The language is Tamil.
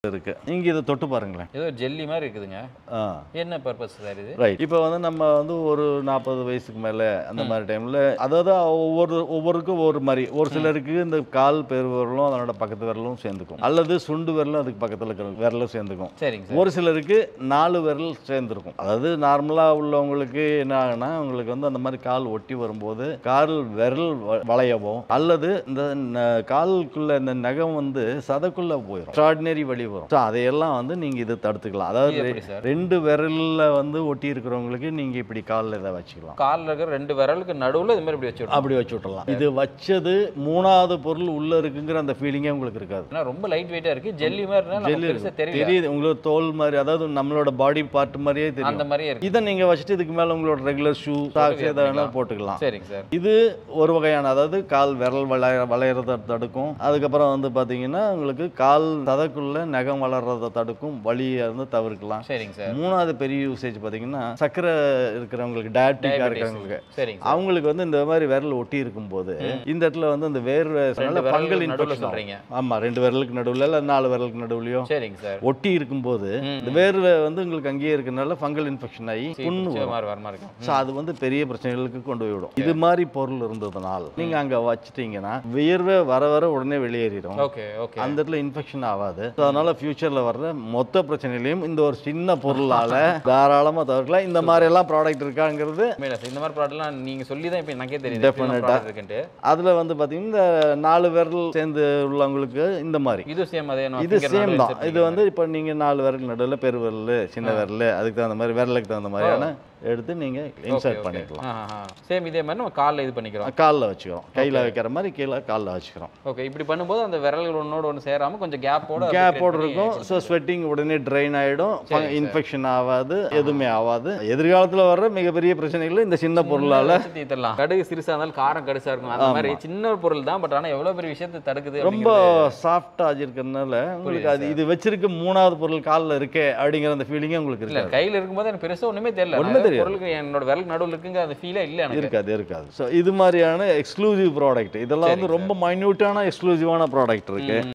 இருக்கு நீங்க இதை தொட்டு பாருங்களேன் ஏதோ ஜெல்லி மாதிரி இருக்குதுங்க ஆ என்ன பர்பஸ் சார் இது ரைட் இப்போ வந்து நம்ம வந்து ஒரு நாற்பது வயசுக்கு மேலே அந்த மாதிரி டைமில் அதாவது ஒவ்வொரு ஒவ்வொருக்கும் ஒவ்வொரு மாதிரி ஒரு சிலருக்கு இந்த கால் பெரு விரலும் அதனோட பக்கத்து விரலும் சேர்ந்துக்கும் அல்லது சுண்டு விரலும் அதுக்கு பக்கத்தில் இருக்கிற விரலும் சேர்ந்துக்கும் சரிங்க சார் ஒரு சிலருக்கு நாலு விரல் சேர்ந்துருக்கும் அதாவது நார்மலாக உள்ளவங்களுக்கு என்ன ஆகுனா உங்களுக்கு வந்து அந்த மாதிரி கால் ஒட்டி வரும்போது கால் விரல் வ- வளையவோ அல்லது இந்த ந- காலுக்குள்ள இந்த நகம் வந்து சதைக்குள்ள போயிடும் எக்ஸ்ட்ராடினரி வலி வரும் ஸோ அதையெல்லாம் வந்து நீங்கள் இது தடுத்துக்கலாம் இது அதாவது எப்படி சார் ரெண்டு விரல்ல வந்து ஒட்டி இருக்கிறவங்களுக்கு நீங்க இப்படி காலில் இதை வச்சுக்கலாம் காலில் இருக்கிற ரெண்டு விரலுக்கு நடுவுல இது மாதிரி இப்படி வச்சு விடணும். அப்படி வச்சு விட்டுறலாம் இது வச்சது மூணாவது பொருள் உள்ள இருக்குங்கிற அந்த ஃபீலிங்கே உங்களுக்கு இருக்காது ஏன்னா ரொம்ப லைட் வெயிட்டா இருக்கு ஜெல்லி மாதிரி இருந்தா நமக்கு ஜெல்லி பெருசா தெரியல தெரியுது உங்களுக்கு தோல் மாதிரி அதாவது நம்மளோட பாடி பார்ட் மாதிரியே அந்த தெரியும் மாதிரியே இருக்கு இதை நீங்க வச்சுட்டு இதுக்கு மேல உங்களோட ரெகுலர் ஷூ சாக்ஸ் எதை வேணாலும் போட்டுக்கலாம் சரிங்க சார் இது ஒரு வகையான அதாவது கால் விரல் வளைய வளையறத தடுக்கும் அதுக்கப்புறம் வந்து பாத்தீங்கன்னா உங்களுக்கு கால் சதைக்குள்ள நகம் வளர்றதை தடுக்கும் வலியை வந்து தவிர்க்கலாம் சரிங்க சார் மூணாவது பெரிய யூசேஜ் பாத்தீங்கன்னா சக்கரை இருக்கிறவங்களுக்கு டயட்டிக்கா Diabetes. இருக்கிறவங்களுக்கு சரிங்க சார் அவங்களுக்கு வந்து இந்த மாதிரி விரல் ஒட்டி இருக்கும்போது இந்த இடத்துல வந்து இந்த வேர்வை ரெண்டு பங்கல் விரலுக்கு நடுவுல இன்ஃபெக்ஷன் சொல்றீங்க ஆமா ரெண்டு விரலுக்கு நடுவுல இல்ல நாலு விரலுக்கு நடுவுலயோ சரிங்க சார் ஒட்டி இருக்கும்போது ம், இந்த வேர்வை வந்து உங்களுக்கு அங்கேயே இருக்கனால ஃபங்கல் இன்ஃபெக்ஷன் ஆகி புண்ணு சரி, வரும் மாதிரி வர மாதிரி இருக்கும் ஸோ அது வந்து பெரிய பிரச்சனைகளுக்கு கொண்டு போய் விடும் இது மாதிரி பொருள் இருந்ததுனால் நீங்க அங்க வச்சிட்டீங்கன்னா வியர்வை வர வர உடனே வெளியேறிடும் ஓகே ஓகே அந்த இடத்துல இன்ஃபெக்ஷன் ஆகாது ஸோ அதனால ஃபியூச்சர்ல வர்ற மொத்த பிரச்சனையிலையும் இந்த ஒரு சின்ன பொருளால தாராளமா தவிர்க்கலாம் இந்த மாதிரி எல்லாம் ப்ராடக்ட் இருக்காங்கிறது உண்மையில சார் இந்த மாதிரி ப்ராடக்ட்லாம் நீங்க சொல்லி தான் இப்போ எனக்கே தெரியுது Definite-ஆ. ப்ராடக்ட் இருக்குன்ட்டு அதுல வந்து பாத்தீங்கன்னா இந்த நாலு விரல் சேர்ந்து உள்ளவங்களுக்கு இந்த மாதிரி இது சேம் அதே நம்ம இது finger சேம் நடுவுல தான் insert இது வந்து இப்போ நீங்க நாலு விரல் நடுவில் பெரு விரல் சின்ன விரல் அதுக்கு தகுந்த மாதிரி விரலுக்கு தகுந்த மாதிரியான எடுத்து நீங்க இன்சர்ட் பண்ணிக்கலாம் சேம் இதே மாதிரி நம்ம காலில் இது பண்ணிக்கிறோம் காலில் வச்சுக்கிறோம் கையில வைக்கிற மாதிரி கீழே காலில் வச்சுக்கிறோம் ஓகே இப்படி பண்ணும்போது அந்த விரல்கள் ஒன்னோட ஒன்று சேராம கொஞ்சம் கேப்போட கேப்போடு இருக்கும் ஸோ ஸ்வெட்டிங் உடனே ட்ரைன் ஆயிடும் இன்ஃபெக்ஷன் ஆகாது எதுவுமே ஆகாது எதிர்காலத்துல வர்ற மிகப்பெரிய பிரச்சனைகள் இந்த சின்ன பொருளால தீர்த்தரலாம் கடுகு சிறுசா இருந்தாலும் காரம் கடுசா இருக்கும் அந்த மாதிரி சின்ன பொருள் தான் பட் ஆனா எவ்வளவு பெரிய விஷயத்தை தடுக்குது ரொம்ப சாஃப்டாக இருக்கிறதுனால உங்களுக்கு அது இது வச்சிருக்க மூணாவது பொருள் காலில் இருக்கே அப்படிங்கிற அந்த ஃபீலிங்கே உங்களுக்கு இல்ல இருக்காது கையில இருக்கும்போது எனக்கு பெருசா ஒண்ணுமே தெரியல ஒண்ணுமே நான் தெரியாது. பொருளுக்கு என்னோட விரல் நடுவுல இருக்குங்க அந்த ஃபீலே இல்ல எனக்கு இருக்காது இருக்காது ஸோ இது மாதிரியான எக்ஸ்க்ளூசிவ் ப்ராடக்ட் இதெல்லாம் வந்து ரொம்ப மைன்யூட்டான எக்ஸ்க்ளூசிவான ப்ராடக்ட் இருக்கு